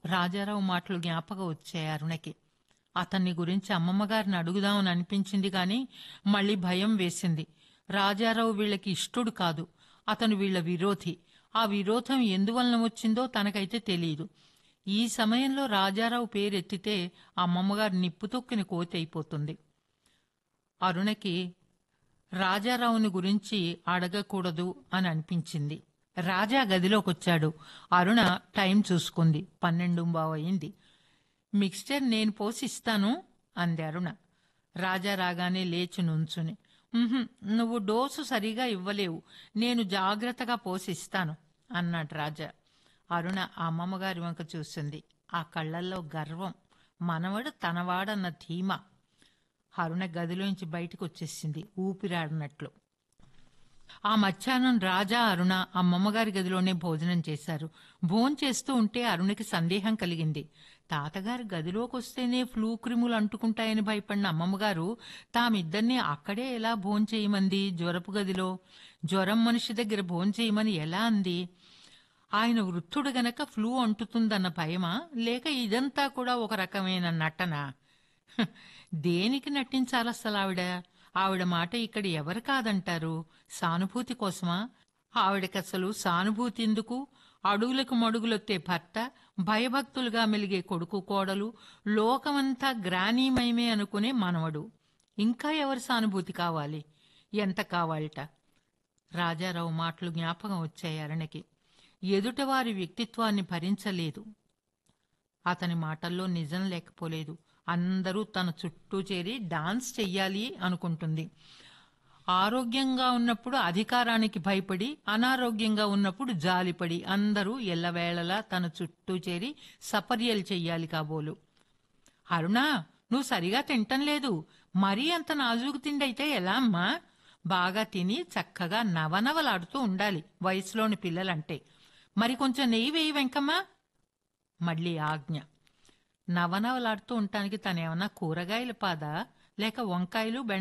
రాజారావు మాటలు జ్ఞాపకం వచ్చాయి అరుణకి అతన్ని గురించి అమ్మమ్మగారిని అడుగుదామని అనిపించింది కానీ మళ్ళీ భయం వేసింది రాజారావు వీళ్ళకి ఇష్టుడు కాదు అతను వీళ్ళ విరోధి ఆ విరోధం ఎందువలన వచ్చిందో తనకైతే తెలియదు ఈ సమయంలో రాజారావు పేరెత్తితే అమ్మమ్మగారు నిప్పుతొక్కిన కోతి అయిపోతుంది అరుణకి రాజారావుని గురించి అడగకూడదు అని అనిపించింది రాజా గదిలోకొచ్చాడు అరుణ టైం చూసుకుంది పన్నెండు అయింది మిక్స్చర్ నేను పోసిస్తాను అంది అరుణ రాజా రాగానే లేచి నుంచుని "ఉహుం, నువ్వు డోసు సరిగా ఇవ్వలేవు నేను జాగ్రత్తగా పోసిస్తాను అన్నాడు రాజా అరుణ ఆ అమ్మమ్మగారి వంక చూసింది ఆ కళ్ళల్లో గర్వం మనవడు తనవాడన్న ధీమా అరుణ గదిలోంచి బయటకు వచ్చేసింది ఊపిరాడినట్లు ఆ మధ్యాహ్నం రాజా అరుణ అమ్మమ్మగారి గదిలోనే భోజనం చేశారు భోంచేస్తూ ఉంటే అరుణకి సందేహం కలిగింది తాతగారు గదిలోకి వస్తేనే ఫ్లూ క్రిములు అంటుకుంటాయని భయపడిన అమ్మమ్మగారు తామిద్దరినీ అక్కడే ఎలా భోంచేయమంది జ్వరపు గదిలో జ్వరం మనిషి దగ్గర భోంచేయమని ఎలా అంది ఆయన వృద్ధుడు గనక ఫ్లూ అంటుతుందన్న భయమా లేక ఇదంతా కూడా ఒక రకమైన నటన హ, దేనికి నటించాలి అసలు ఆవిడ ఆవిడ మాట ఇక్కడ ఎవరు కాదంటారు సానుభూతి కోసమా ఆవిడకి అసలు సానుభూతి ఎందుకు అడుగులకు మడుగులొత్తే భర్త భయభక్తులుగా మెలిగే కొడుకు కోడలు లోకమంతా గ్రానీమయమే అనుకునే మనవడు ఇంకా ఎవరి సానుభూతి కావాలి ఎంత కావాలట రాజారావు మాటలు జ్ఞాపకం వచ్చాయి అరణకి ఎదుటవారి వ్యక్తిత్వాన్ని భరించలేదు అతని మాటల్లో నిజం లేకపోలేదు అందరూ తన చుట్టూ చేరి డాన్స్ చెయ్యాలి అనుకుంటుంది ఆరోగ్యంగా ఉన్నప్పుడు అధికారానికి భయపడి అనారోగ్యంగా ఉన్నప్పుడు జాలిపడి అందరూ ఎల్లవేళలా తన చుట్టూ చేరి సపర్యలు చెయ్యాలి కాబోలు అరుణా నువ్వు సరిగా తింటం లేదు మరీ అంత నాజూకు తిండైతే ఎలా అమ్మా బాగా తిని చక్కగా నవనవలాడుతూ ఉండాలి వయసులోని పిల్లలంటే మరి కొంచెం నెయ్యి వేయి వెంకమ్మా మళ్ళీ ఆజ్ఞ నవనవలాడుతూ ఉండటానికి తనేమన్నా కూరగాయల పాద లేక వంకాయలు బెండ